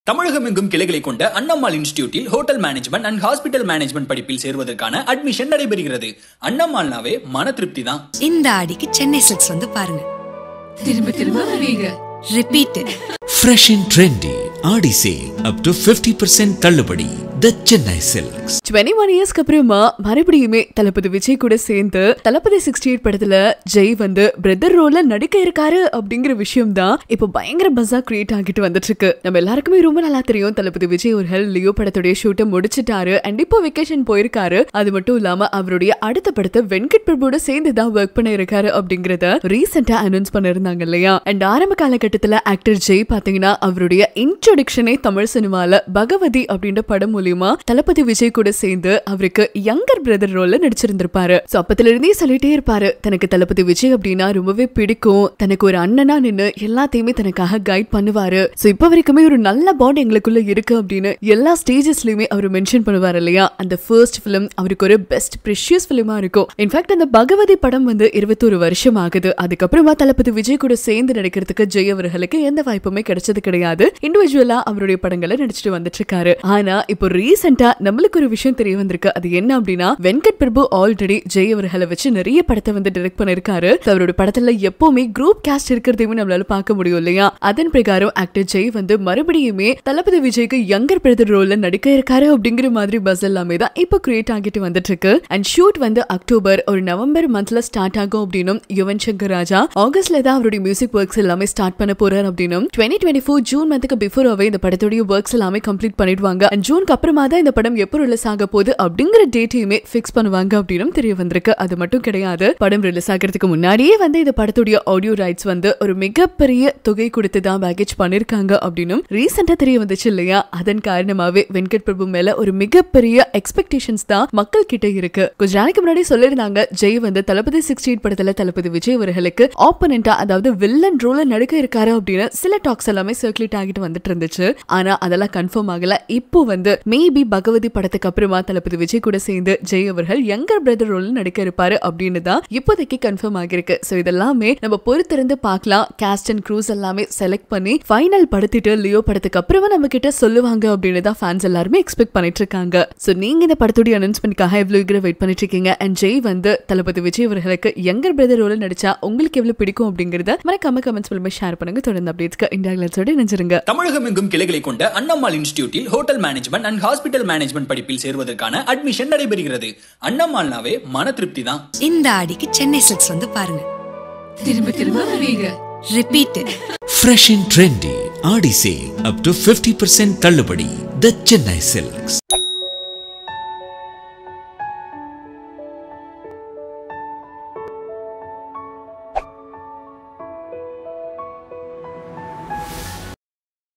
தமிழகம் எங்கும் கிளைகளை கொண்ட அண்ணம்மாள் இன்ஸ்டிடியூட்டில் hotel management and hospital management படிப்பில் சேர்வதற்கான அட்மிஷன் நடைபெறுகிறது அண்ணம்மாள்னாவே மன திருப்தி தான் இந்த ஆடிக்கு சென்னை சில்க்ஸ் வந்து பாருங்க திரும்ப திரும்ப வருவீங்க repeat Fresh and trendy. Aadi sale up to 50% தள்ளுபடி the Chennai silks twenty one இயர்ஸ்க்கு அப்புறமா மறுபடியுமே தளபதி விஜய் கூட சேர்ந்து தளபதி சிக்ஸ்டி எயிட் படத்துல ஜெய் வந்து பிரதர் ரோல்ல நடிக்க இருக்காரு அப்படிங்கிற விஷயம் தான் இப்போ பயங்கர பஸ்ஸா கிரியேட் ஆகிட்டு வந்துட்டு இருக்கு நம்ம எல்லாருக்குமே ரொம்ப நல்லா தெரியும் தளபதி விஜய் ஒரு ஹெல் லியோ படத்துடைய ஷூட்டை முடிச்சிட்டாரு அண்ட் இப்போ வெக்கேஷன் போயிருக்காரு அது மட்டும் இல்லாம அவருடைய அடுத்த படத்தை வெங்கட் பிரபுவோட சேர்ந்து தான் ஒர்க் பண்ண இருக்காரு அப்படிங்கறத ரீசெண்டா அனௌன்ஸ் பண்ணிருந்தாங்க இல்லையா அண்ட் ஆரம்ப காலகட்டத்துல ஆக்டர் ஜெய் பாத்தீங்கன்னா அவருடைய இன்ட்ரோடக்ஷனே தமிழ் சினிமால பகவதி அப்படின்ற படம் மூலியமா தளபதி விஜய் கூட சேர்ந்து அவருக்கு யங்கர் பிரதர் ரோல்ல நடிச்சிருந்திருப்பாரு சோ அப்பத்துல இருந்தே சொல்லிட்டே இருப்பாரு தனக்கு தளபதி விஜய் அப்படின்னா ரொம்பவே பிடிக்கும் தனக்கு ஒரு அண்ணனா நின்னு எல்லாத்தையுமே தனக்காக கைட் பண்ணுவாரு சோ இப்ப வரைக்குமே ஒரு நல்ல பாண்ட் எங்களுக்குள்ள இருக்கு அப்படின்னு எல்லா ஸ்டேஜஸ்லயுமே அவர் மென்ஷன் பண்ணுவார் இல்லையா அந்த ஃபர்ஸ்ட் பிலிம் அவருக்கு ஒரு பெஸ்ட் ப்ரிஷியஸ் பிலிமா இருக்கும் இன்ஃபேக்ட் அந்த பகவதி படம் வந்து இருபத்தொரு வருஷம் ஆகுது அதுக்கப்புறமா தளபதி விஜய் கூட சேர்ந்து நடிக்கிறதுக்கு ஜெய் அவர்களுக்கு எந்த வாய்ப்புமே கிடைச்சது கிடையாது இண்டிவிஜுவலா அவருடைய படங்களை நடிச்சிட்டு வந்துட்டு இருக்காரு ஆனா இப்போ ரீசெண்டா நம்மளுக்கு ஒரு விஷயம் தெரிய வந்திருக்கு அது என்ன அப்படின்னா வெங்கட் பிரபு ஆல்ரெடி ஜெய் அவர்களை வச்சு நிறைய படத்தை வந்து டைரக்ட் பண்ணிருக்காரு So, அவரோட படத்துல எப்பவுமே குரூப் கேஸ்ட் இருக்கிறதையுமே நம்மளால பார்க்க முடியும் இல்லையா அதன் பிரகாரம் ஆக்டர் ஜெய் வந்து மறுபடியுமே தளபதி விஜய்க்கு யங்கர் பிரதர் ரோல்ல நடிக்க இருக்காரு அப்படிங்கிற மாதிரி பஸ் எல்லாமே தான் இப்போ கிரியேட் ஆகிட்டு வந்துட்டு இருக்கு அண்ட் ஷூட் வந்து அக்டோபர் ஒரு நவம்பர் மந்த்ல ஸ்டார்ட் ஆகும் அப்படின்னும் யுவன் சங்கர் ராஜா ஆகஸ்ட்ல தான் அவருடைய மியூசிக் ஒர்க்ஸ் எல்லாமே ஸ்டார்ட் பண்ண போறாரு அப்படின்னும் டுவெண்ட்டி டுவெண்ட்டி ஃபோர் ஜூன் மந்த்துக்கு பிஃபோராவே இந்த படத்துடைய ஒர்க்ஸ் எல்லாமே கம்ப்ளீட் பண்ணிடுவாங்க அண்ட் ஜூனுக்கு அப்புறமா தான் இந்த படம் எப்போ ரிலீஸ் ஆக போகுது அப்படிங்கிற டேட்டையுமே ஃபிக்ஸ் பண்ணுவாங்க அப்படின்னு தெரிய வந்திருக்கு அது மட்டும் கிடையாது படம் ரிலீஸ் ஆகிறதுக்கு முன்னாடியே வந்து இந்த படத்துடைய ஆடியோ ரைட்ஸ் வந்து ஒரு மிகப்பெரிய தொகை கொடுத்து தான் பேக்கேஜ் பண்ணிருக்காங்க அப்படின்னும் ரீசெண்டா தெரிய வந்துச்சு இல்லையா அதன் காரணமாவே வெங்கட் பிரபு மேல ஒரு மிகப்பெரிய எக்ஸ்பெக்டேஷன்ஸ் தான் மக்கள் கிட்ட இருக்கு கொஞ்ச நாளைக்கு முன்னாடி சொல்லியிருந்தாங்க ஜெய் வந்து தளபதி சிக்ஸ்டி எயிட் படத்துல தளபதி விஜய் அவர்களுக்கு ஆப்பனண்டா அதாவது வில்லன் ரோல நடிக்க இருக்காரு அப்படின்னு சில டாக்ஸ் எல்லாமே சர்க்குலேட் ஆகிட்டு வந்துட்டு இருந்துச்சு ஆனா அதெல்லாம் கன்ஃபார்ம் ஆகல இப்போ வந்து மேபி பகவதி படத்துக்கு அப்புறமா தளபதி விஜய் கூட சேர்ந்து ஜெய் அவர்கள் யங்கர் பிரதர் ரோல் நடிக்க இருப்பாரு அப்படின்னு தான் இப்போதைக்கு கன்ஃபார்ம் ஆகிருக்கு சோ இதெல்லாமே நம்ம பொறுத்திருந்து பார்க்கலாம் கேஸ்ட் அண்ட் க்ரூஸ் எல்லாமே செலக்ட் பண்ணி ஃபைனல் படுத்திட்டு லியோ படத்துக்கு அப்புறமா நம்ம கிட்ட சொல்லுவாங்க அப்படின்னு தான் ஃபேன்ஸ் எல்லாருமே எக்ஸ்பெக்ட் பண்ணிட்டு இருக்காங்க சோ நீங்க இந்த படத்துடைய அனௌன்ஸ்மெண்ட்காக எவ்வளவு ஈகர வெயிட் பண்ணிட்டு இருக்கீங்க அண்ட் ஜெய் வந்து தளபதி விஜய் அவர்களுக்கு யங்கர் பிரதர் ரோல் நடிச்சா உங்களுக்கு எவ்வளவு பிடிக்கும் அப்படிங்கறத மறக்காம கமெண்ட்ஸ் மூலமா ஷேர் பண்ணுங்க தொடர்ந்து அப்டேட்ஸ்க்கு இந்தியா கிளர்ஸோட நினைச்சிருங்க தமிழகம் எங்கும் கிளைகளை கொண்ட அண்ணம்மாள் இன்ஸ்டிடியூட்டில் hotel management and hospital management படிப்பில் சேர்வதற்கான அட்மிஷன் நடைபெறுகிறது அண்ணம்மாள்னாவே மன திருப்தி தான் இந்த ஆடிக்கு சென்னை சில்க்ஸ் வந்து பாருங்க திரும்ப திரும்ப வருவீங்க repeat Fresh and trendy. Aadi sale up to 50% தள்ளுபடி த சென்னை சில்க்ஸ்